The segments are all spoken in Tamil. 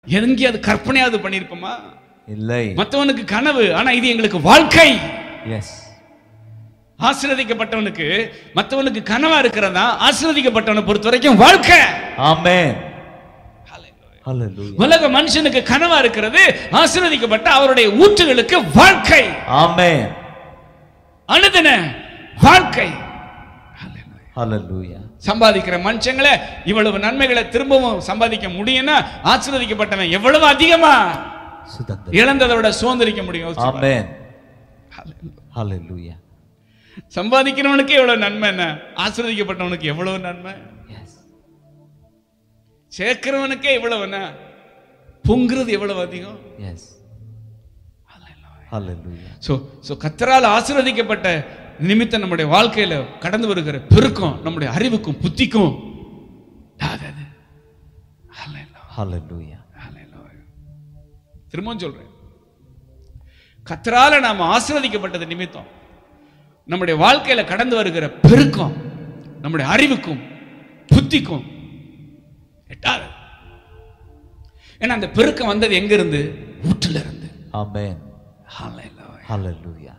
எங்கே அது கற்பனையாவது பண்ணியிருப்போமா இல்லை மற்றவனுக்கு கனவு ஆனா இது எங்களுக்கு வாழ்க்கை எஸ் ஆசீர்வதிக்கப்பட்டவனுக்கு மற்றவனுக்கு கனவா இருக்கிறதா ஆசீர்வதிக்கப்பட்டவனை பொறுத்த வரைக்கும் வாழ்க்கை ஆமென் ஹalleluya உலக மனுஷனுக்கு கனவா இருக்கிறது ஆசீர்வதிக்கப்பட்ட அவருடைய ஊற்றுகளுக்கு வாழ்க்கை ஆமென் அனுதின வாழ்க்கை ஹalleluya சம்பாதிக்கிற மனுஷங்களை இவ்வளவு நன்மைகளை திரும்பவும் சம்பாதிக்க முடியும்னா ஆசீர்வதிக்கப்பட்டவன் எவ்வளவு அதிகமா சுதந்திரம் இழந்ததை விட சுதந்திரிக்க முடியும் யோசிச்சு பாருங்க. ஆமென் ஹalleluya சம்பாதிக்கிறவனுக்கு எவ்வளவு நன்மை என்ன ஆசீர்வதிக்கப்பட்டவனுக்கு எவ்வளவு நன்மை எஸ் சேர்க்கிறவனுக்கே இவ்வளவு என்ன பொங்குறது எவ்வளவு அதிகம் எஸ் ஹalleluya ஸோ ஸோ கத்தரால் ஆசீர்வதிக்கப்பட்ட நிமித்தம் நம்முடைய வாழ்க்கையில கடந்து வருகிற பெருக்கம் நம்முடைய அறிவுக்கும் புத்திக்கும் யாதது? Hallelujah. ஹalleluya Hallelujah. திரும்பவும் சொல்றேன் கத்தரால நாம் ஆசீர்வதிக்கப்பட்டது நிமித்தம் நம்முடைய வாழ்க்கையில கடந்து வருகிற பெருக்கம் நம்முடைய அறிவுக்கும் புத்திக்கும் எட்டாது ஏன்னா அந்த பெருக்கம் வந்தது எங்க இருந்து ஊற்றுல இருந்து ஆமென் Hallelujah. ஹalleluya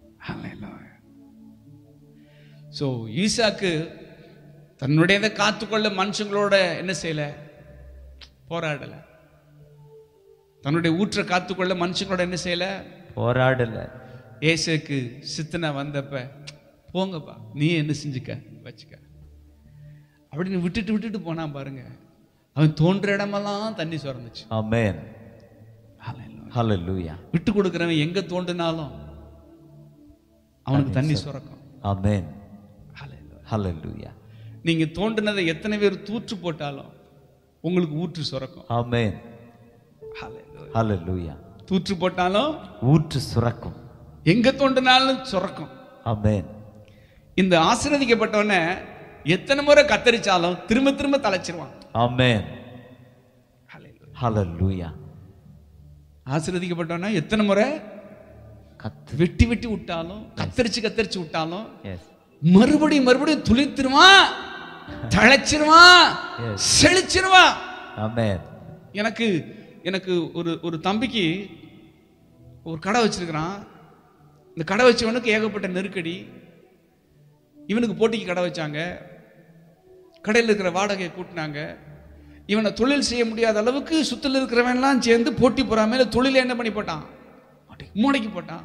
ஸோ ஈசாக்கு தன்னுடையதை காத்துக்கொள்ள மனுஷங்களோட என்ன செய்யல போராடல தன்னுடைய ஊற்றை காத்துக்கொள்ள மனுஷங்களோட என்ன செய்யல போராடல ஏசுக்கு சித்தனை வந்தப்ப போங்கப்பா நீ என்ன செஞ்சுக்க வச்சுக்க அப்படின்னு விட்டுட்டு விட்டுட்டு போனான் பாருங்க அவன் தோன்ற இடமெல்லாம் தண்ணி சுரந்துச்சு ஆமென் ஹalleluya விட்டு கொடுக்குறவன் எங்க தோண்டினாலும் அவனுக்கு தண்ணி சுரக்கும் ஆமென் Hallelujah. ஹalleluya நீங்க தோண்டினதை எத்தனை பேர் தூற்று போட்டாலும் உங்களுக்கு ஊற்று சுரக்கும் ஆமென் Hallelujah. ஹalleluya தூற்று போட்டாலும் ஊற்று சுரக்கும் எங்க தோண்டினாலும் சுரக்கும் ஆமென் இந்த ஆசீர்வதிக்கப்பட்டவனை எத்தனை முறை கத்தரிச்சாலும் திரும்ப திரும்ப தலைச்சிருவான் ஆமென் ஹalleluya ஆசீர்வதிக்கப்பட்டவனை எத்தனை முறை கத்து வெட்டி வெட்டி விட்டாலும் கத்தரிச்சு கத்தரிச்சு விட்டாலும் எஸ் மறுபடியும் மறுபடியும் துளித்திருவான் தழைச்சிருவான் Yes. செழிச்சிருவான் ஆமென் எனக்கு எனக்கு ஒரு ஒரு தம்பிக்கு ஒரு கடை வச்சிருக்கிறான் இந்த கடை வச்சவனுக்கு ஏகப்பட்ட நெருக்கடி இவனுக்கு போட்டிக்கு கடை வச்சாங்க கடையில் இருக்கிற வாடகையை கூட்டினாங்க இவனை தொழில் செய்ய முடியாத அளவுக்கு சுத்தில் இருக்கிறவன்லாம் சேர்ந்து போட்டி போறாம தொழிலை என்ன பண்ணி போட்டான் மூளைக்கு போட்டான்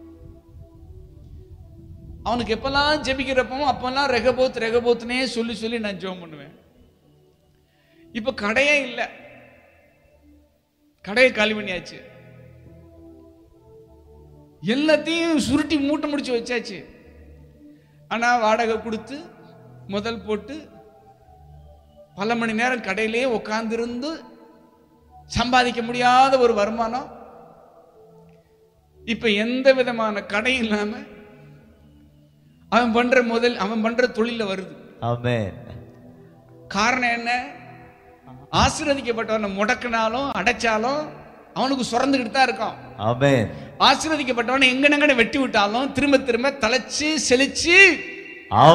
அவனுக்கு எப்பெல்லாம் ஜெபிக்கிறப்பவும் அப்பெல்லாம் ரெகபோத் ரெகபோத்னே சொல்லி சொல்லி நான் ஜெபம் பண்ணுவேன் இப்ப கடையே இல்லை கடையை காலி பண்ணியாச்சு எல்லாத்தையும் சுருட்டி மூட்டை முடிச்சு வச்சாச்சு ஆனா வாடகை கொடுத்து முதல் போட்டு பல மணி நேரம் கடையிலேயே உட்கார்ந்திருந்து சம்பாதிக்க முடியாத ஒரு வருமானம் இப்ப எந்த விதமான கடை இல்லாம அவன் பண்ற முதல் அவன் பண்ற தொழில வருது ஆமென் காரணம் என்ன ஆசீர்வதிக்கப்பட்டவனை முடக்கினாலும் அடைச்சாலும் அவனுக்கு சுரந்துக்கிட்டு தான் இருக்கும் ஆமென் ஆசீர்வதிக்கப்பட்டவனை எங்கனங்கன வெட்டி விட்டாலும் திரும்ப திரும்ப தலைச்சு செழிச்சு ஆமென்